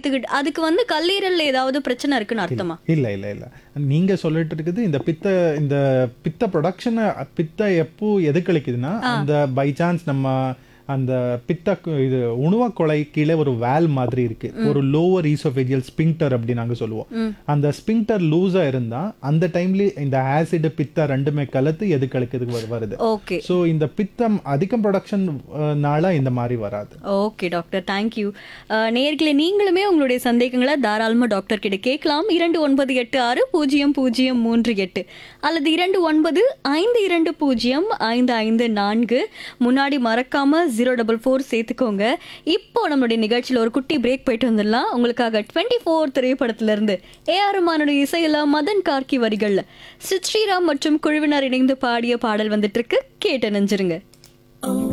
எடுத்துக்கிட்டு அதுக்கு வந்து கல்லீரல்ல ஏதாவது பிரச்சனை இருக்குன்னு அர்த்தமா இல்ல இல்ல இல்ல நீங்க சொல்லிட்டு இருக்குது இந்த பித்த இந்த பித்த ப்ரொடக்ஷனை பித்த எப்போ எது கழிக்குதுன்னா அந்த பை சான்ஸ் நம்ம அந்த பித்த கு- இது உணவ கொலை கீழே ஒரு வேல் மாதிரி இருக்கு ஒரு லோவர் ஈசோஃபேஜியல் ஸ்பிங்டர் அப்படி நாங்க சொல்லுவோம் அந்த ஸ்பிங்டர் லூஸா இருந்தா அந்த டைம்ல இந்த ஆசிட் பித்த ரெண்டுமே கலத்து எது கழிக்கிறதுக்கு வரு- வருது ஓகே சோ இந்த பித்தம் அதிகம் ப்ரொடக்ஷன் நாள இந்த மாதிரி வராது ஓகே டாக்டர் தேங்க்யூ நேர்களே நீங்களுமே உங்களுடைய சந்தேகங்களை தாராளமாக டாக்டர் கிட்ட கேட்கலாம் இரண்டு ஒன்பது எட்டு ஆறு பூஜ்ஜியம் பூஜ்ஜியம் மூன்று எட்டு அல்லது இரண்டு ஒன்பது ஐந்து இரண்டு பூஜ்ஜியம் ஐந்து ஐந்து நான்கு முன்னாடி மறக்காம ஜீரோ டபுள் ஃபோர் சேர்த்துக்கோங்க இப்போ நம்மளுடைய நிகழ்ச்சியில் ஒரு குட்டி பிரேக் போயிட்டு வந்துடலாம் உங்களுக்காக டுவெண்ட்டி ஃபோர் திரைப்படத்திலிருந்து ஏஆர் ரஹ்மானுடைய இசையில மதன் கார்கி வரிகள்ல சித் ஸ்ரீராம் மற்றும் குழுவினர் இணைந்து பாடிய பாடல் வந்துட்டு இருக்கு கேட்டு நெஞ்சிருங்க